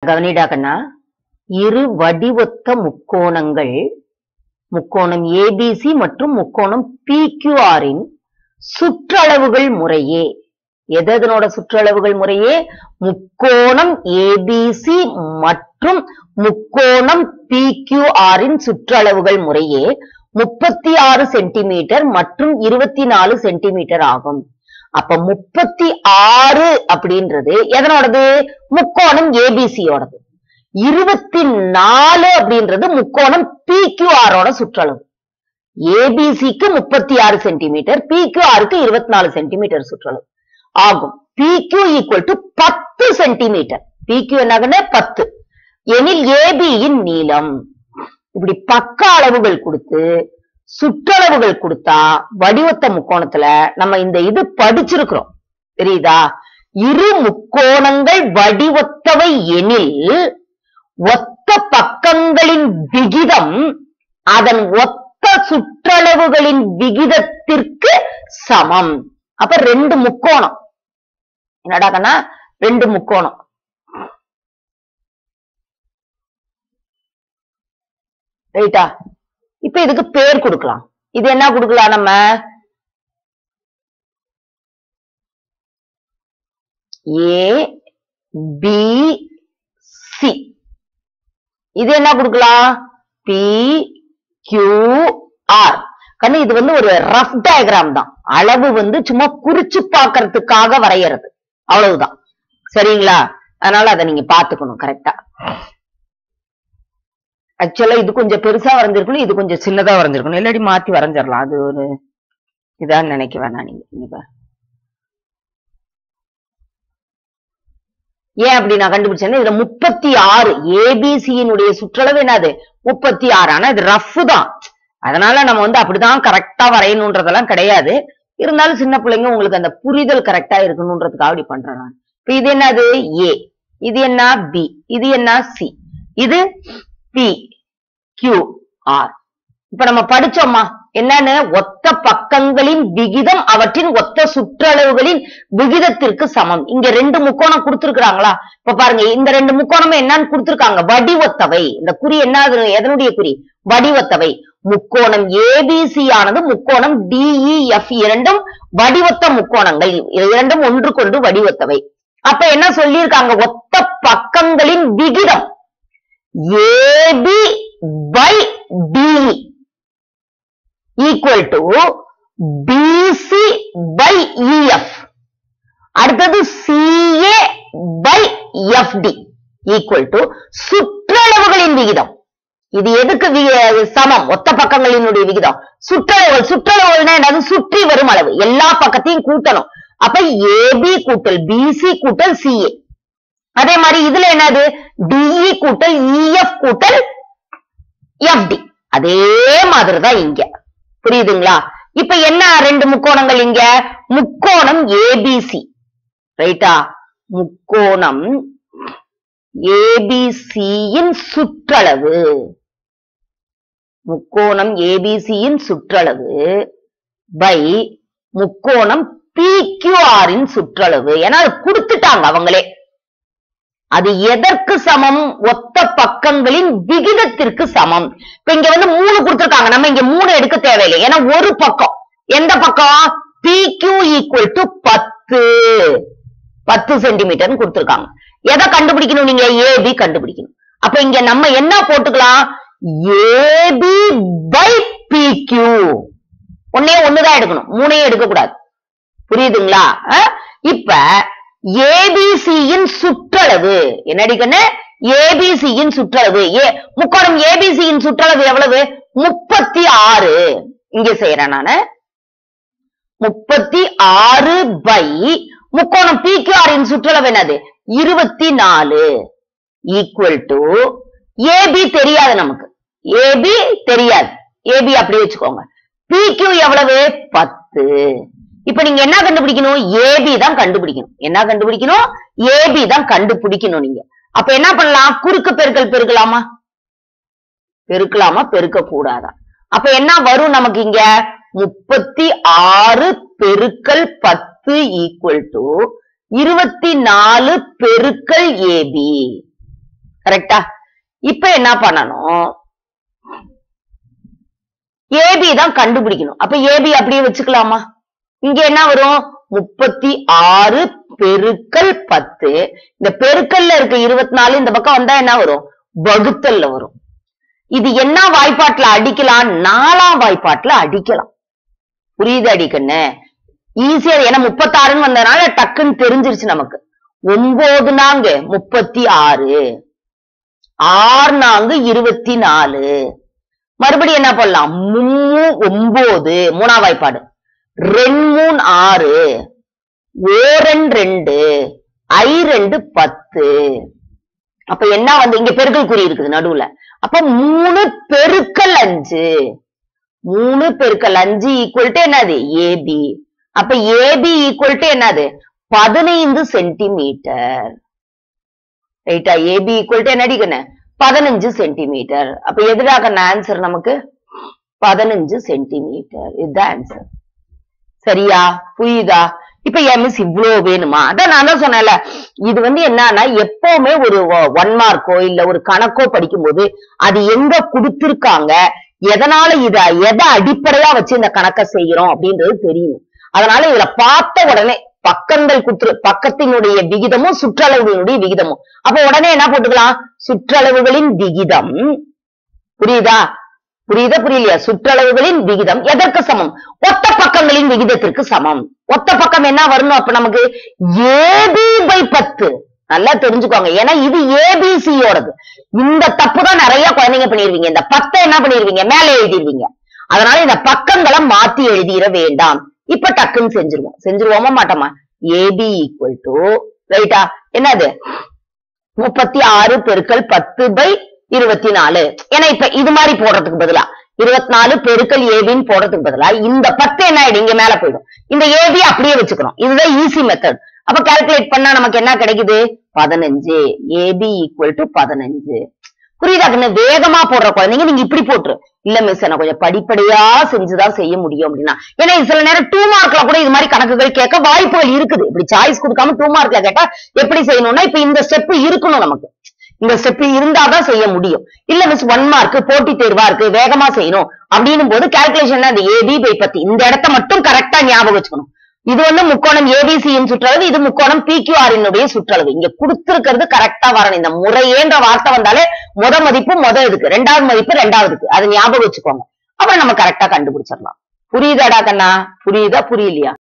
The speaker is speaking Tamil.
கவனிடா கண்ணா இரு வடிவொத்த முக்கோணங்கள் முக்கோணம் ஏபிசி மற்றும் முக்கோணம் பிக்யூஆரின் சுற்றளவுகள் முறையே எது எதனோட சுற்றளவுகள் முறையே முக்கோணம் ஏபிசி மற்றும் முக்கோணம் பிக்யூஆரின் சுற்றளவுகள் முறையே முப்பத்தி ஆறு சென்டிமீட்டர் மற்றும் இருபத்தி நாலு சென்டிமீட்டர் ஆகும் அப்ப முப்பத்தி ஆறு அப்படின்றது எதனோடது முக்கோணம் ஏபிசியோடது இருபத்தி நாலு அப்படின்றது முக்கோணம் பிக்யூஆரோட சுற்றளவு ஏபிசிக்கு முப்பத்தி ஆறு சென்டிமீட்டர் பிக்யூஆருக்கு இருபத்தி நாலு சென்டிமீட்டர் சுற்றளவு ஆகும் பிக்யூ ஈக்குவல் டு பத்து சென்டிமீட்டர் பிக்யூ என்னாகன பத்து எனில் ஏபியின் நீளம் இப்படி பக்க அளவுகள் கொடுத்து சுற்றளவுகள் கொடுத்தா வடிவத்த முக்கோணத்துல நம்ம இந்த இது படிச்சிருக்கிறோம் தெரியுதா இரு முக்கோணங்கள் வடிவத்தவை எனில் ஒத்த பக்கங்களின் விகிதம் அதன் ஒத்த சுற்றளவுகளின் விகிதத்திற்கு சமம் அப்ப ரெண்டு முக்கோணம் என்னடா கண்ணா ரெண்டு முக்கோணம் ரைட்டா இப்ப இதுக்கு பேர் கொடுக்கலாம் இது என்ன கொடுக்கலாம் நம்ம ஏ பி சி இது என்ன கொடுக்கலாம் பி கியூ ஆர் கண்ணு இது வந்து ஒரு ரஃப் டயக்ராம் தான் அளவு வந்து சும்மா குறிச்சு பார்க்கறதுக்காக வரையறது அவ்வளவுதான் சரிங்களா அதனால அதை நீங்க பாத்துக்கணும் கரெக்டா ஆக்சுவலா இது கொஞ்சம் பெருசா வரைஞ்சிருக்கணும் இது கொஞ்சம் சின்னதா வரைஞ்சிருக்கணும் இல்லாட்டி மாத்தி வரைஞ்சிடலாம் அது ஒரு இதான் நினைக்க வேணாம் நீங்க இங்க பாரு. ஏன் அப்படி நான் கண்டுபிடிச்சேன்னா இதுல முப்பத்தி ஆறு ஏபிசியினுடைய சுற்றளவு என்னது முப்பத்தி ஆறு ஆனா இது ரஃப் தான் அதனால நம்ம வந்து அப்படிதான் கரெக்டா வரையணுன்றதெல்லாம் கிடையாது இருந்தாலும் சின்ன பிள்ளைங்க உங்களுக்கு அந்த புரிதல் கரெக்டா இருக்கணும்ன்றதுக்காக அப்படி பண்றேன் நான் இப்ப இது என்னது ஏ இது என்ன பி இது என்ன சி இது பி கியூ ஆர் இப்ப நம்ம படிச்சோமா என்னன்னு ஒத்த பக்கங்களின் விகிதம் அவற்றின் ஒத்த சுற்றளவுகளின் விகிதத்திற்கு சமம் இங்க ரெண்டு முக்கோணம் கொடுத்திருக்காங்களா இப்ப பாருங்க இந்த ரெண்டு முக்கோணமும் என்னன்னு கொடுத்திருக்காங்க வடிவத்தவை இந்த குறி என்ன எதனுடைய குறி வடிவத்தவை முக்கோணம் ஏபிசி ஆனது முக்கோணம் டிஇஎஃப் இரண்டும் வடிவத்த முக்கோணங்கள் இரண்டும் ஒன்று கொண்டு வடிவத்தவை அப்ப என்ன சொல்லியிருக்காங்க ஒத்த பக்கங்களின் விகிதம் AB by DE equal to BC by EF அடுத்தது CA by FD equal to சுற்றளவுகளின் விகிதம் இது எதுக்கு வி- சமம் ஒத்த பக்கங்களினுடைய விகிதம் சுற்றளவுகள் சுற்றளவுகள்னா என்னது சுற்றி வரும் அளவு எல்லா பக்கத்தையும் கூட்டணும் அப்ப ஏபி கூட்டல் பிசி கூட்டல் சிஏ அதே மாதிரி இதுல என்னது டிஇ கூட்டல் இஎஃப் கூட்டல் எஃப்டி அதே மாதிரிதான் இங்க புரியுதுங்களா இப்ப என்ன ரெண்டு முக்கோணங்கள் இங்க முக்கோணம் ஏபிசி ரைட்டா முக்கோணம் ஏபிசியின் சுற்றளவு முக்கோணம் ஏபிசியின் சுற்றளவு பை முக்கோணம் பிக்யூஆரின் சுற்றளவு ஏன்னா அது கொடுத்துட்டாங்க அவங்களே அது எதற்கு சமம் ஒத்த பக்கங்களின் விகிதத்திற்கு சமம் இப்ப இங்க வந்து மூணு கொடுத்திருக்காங்க நம்ம இங்க மூணு எடுக்க தேவையில்லை ஏன்னா ஒரு பக்கம் எந்த பக்கம் PQ ஈக்குவல் டு பத்து பத்து சென்டிமீட்டர்னு கொடுத்திருக்காங்க எதை கண்டுபிடிக்கணும் நீங்க ஏபி கண்டுபிடிக்கணும் அப்ப இங்க நம்ம என்ன போட்டுக்கலாம் ஏபி பை PQ ஒன்னே ஒண்ணுதான் எடுக்கணும் மூணையும் எடுக்க கூடாது புரியுதுங்களா அஹ்? இப்ப ஏபிசியின் சுற்றளவு என்னடி கண்ணு ஏபிசியின் சுற்றளவு ஏ முக்கோணம் ஏபிசியின் சுற்றளவு எவ்வளவு முப்பத்தி ஆறு இங்க செய்யறேன் நானு முப்பத்தி ஆறு பை முக்கோணம் பிக்யூஆரின் சுற்றளவு என்னது இருபத்தி நாலு ஈக்குவல் டு ஏபி தெரியாது நமக்கு ஏபி தெரியாது ஏபி அப்படி வச்சுக்கோங்க PQ எவ்வளவு பத்து இப்ப நீங்க என்ன கண்டுபிடிக்கணும் ஏபி தான் கண்டுபிடிக்கணும் என்ன கண்டுபிடிக்கணும் ஏபி தான் கண்டுபிடிக்கணும் நீங்க அப்ப என்ன பண்ணலாம் குறுக்கு பெருக்கல் பெருக்கலாமா பெருக்கலாமா பெருக்க கூடாதா அப்ப என்ன வரும் நமக்கு இங்க முப்பத்தி ஆறு பெருக்கல் பத்து ஈக்குவல் டு இருபத்தி நாலு பெருக்கல் ஏபி கரெக்டா இப்ப என்ன பண்ணணும் ஏபி தான் கண்டுபிடிக்கணும் அப்ப ஏபி அப்படியே வச்சுக்கலாமா இங்க என்ன வரும் முப்பத்தி ஆறு பெருக்கல் பத்து இந்த பெருக்கல்ல இருக்க இருபத்தி நாலு இந்த பக்கம் வந்தா என்ன வரும் வகுத்தல்ல வரும் இது என்ன வாய்ப்பாட்டுல அடிக்கலாம் நாலாம் வாய்ப்பாட்டுல அடிக்கலாம் புரியுது அடிக்கண்ணு ஈஸியா ஏன்னா முப்பத்தாறுன்னு வந்ததுனால டக்குன்னு தெரிஞ்சிருச்சு நமக்கு ஒன்பது நாங்க முப்பத்தி ஆறு ஆறு நான்கு இருபத்தி நாலு மறுபடியும் என்ன பண்ணலாம் மூணு ஒன்பது மூணாம் வாய்ப்பாடு ரெண்டு மூணு ஆறு ஓரன் ரெண்டு ஐ ரெண்டு பத்து அப்ப என்ன வந்து இங்க பெருக்கல் குறி இருக்குது நடுவுல அப்ப மூணு பெருக்கல் அஞ்சு மூணு பெருக்கல் அஞ்சு ஈக்குவல் டு என்னது ஏபி அப்ப ஏபி ஈக்குவல் டு என்னது பதினைந்து சென்டிமீட்டர் ரைட்டா ஏபி ஈக்குவல் டு என்னடி கண்ணு பதினஞ்சு சென்டிமீட்டர் அப்ப எதிராக ஆன்சர் நமக்கு பதினஞ்சு சென்டிமீட்டர் இதுதான் ஆன்சர் சரியா புரியுதா இப்ப என் மிஸ் இவ்ளோ வேணுமா அதான் நான் தான் சொன்னேன்ல இது வந்து என்னன்னா எப்பவுமே ஒரு ஒன் மார்க்கோ இல்ல ஒரு கணக்கோ படிக்கும்போது அது எங்க கொடுத்திருக்காங்க எதனால இத எதை அடிப்படையா வச்சு இந்த கணக்கை செய்யறோம் அப்படின்றது தெரியணும் அதனால இதுல பார்த்த உடனே பக்கங்கள் குற்று பக்கத்தினுடைய விகிதமும் சுற்றளவுகளுடைய விகிதமும் அப்ப உடனே என்ன போட்டுக்கலாம் சுற்றளவுகளின் விகிதம் புரியுதா புரியுதா புரியலையா சுற்றளவுகளின் விகிதம் எதற்கு சமம் ஒத்த பக்கங்களின் விகிதத்திற்கு சமம் ஒத்த பக்கம் என்ன வரணும் அப்ப நமக்கு ஏபி பை பத்து நல்லா தெரிஞ்சுக்கோங்க ஏன்னா இது ஏபிசியோடது இந்த தப்பு தான் நிறைய குழந்தைங்க பண்ணிருவீங்க இந்த பத்தை என்ன பண்ணிருவீங்க மேல எழுதிருவீங்க அதனால இந்த பக்கங்களை மாத்தி எழுதிட வேண்டாம் இப்ப டக்குன்னு செஞ்சிருவோம் செஞ்சிருவோமா மாட்டோமா ஏபி ஈக்குவல் டு ரைட்டா என்னது முப்பத்தி ஆறு பெருக்கல் பத்து பை இருபத்தி நாலு ஏன்னா இப்ப இது மாதிரி போடுறதுக்கு பதிலா இருபத்தி நாலு பெருக்கல் ஏபின்னு போடுறதுக்கு பதிலா இந்த பத்து என்ன ஆயிடும் இங்க மேல போயிடும் இந்த ஏபி அப்படியே வச்சுக்கணும் இதுதான் ஈஸி மெத்தட் அப்ப கால்குலேட் பண்ணா நமக்கு என்ன கிடைக்குது பதினஞ்சு ஏபி ஈக்குவல் டு பதினஞ்சு புரியுதா கண்ணு வேகமா போடுற குழந்தைங்க நீங்க இப்படி போட்டுரு இல்ல மிஸ் நான் கொஞ்சம் படிப்படியா செஞ்சுதான் செய்ய முடியும் அப்படின்னா ஏன்னா சில நேரம் டூ மார்க்ல கூட இது மாதிரி கணக்குகள் கேட்க வாய்ப்புகள் இருக்குது இப்படி சாய்ஸ் கொடுக்காம டூ மார்க்ல கேட்டா எப்படி செய்யணும்னா இப்ப இந்த ஸ்டெப் இருக்கணும் நமக்கு இந்த ஸ்டெப் இருந்தாதான் செய்ய முடியும் இல்ல மிஸ் ஒன் மார்க் போட்டி தேர்வா இருக்கு வேகமா செய்யணும் அப்படின்னும் போது கால்குலேஷன் அந்த ஏபி பை பத்தி இந்த இடத்த மட்டும் கரெக்டா ஞாபகம் வச்சுக்கணும் இது வந்து முக்கோணம் ஏபிசியின் சுற்றளவு இது முக்கோணம் பிக்யூஆரினுடைய சுற்றளவு இங்க கொடுத்திருக்கிறது கரெக்டா வரணும் இந்த முறையேன்ற வார்த்தை வந்தாலே முத மதிப்பு முத இதுக்கு ரெண்டாவது மதிப்பு ரெண்டாவதுக்கு அது ஞாபகம் வச்சுக்கோங்க அப்புறம் நம்ம கரெக்டா கண்டுபிடிச்சிடலாம் புரியுதாடா கண்ணா புரியுதா புரியலையா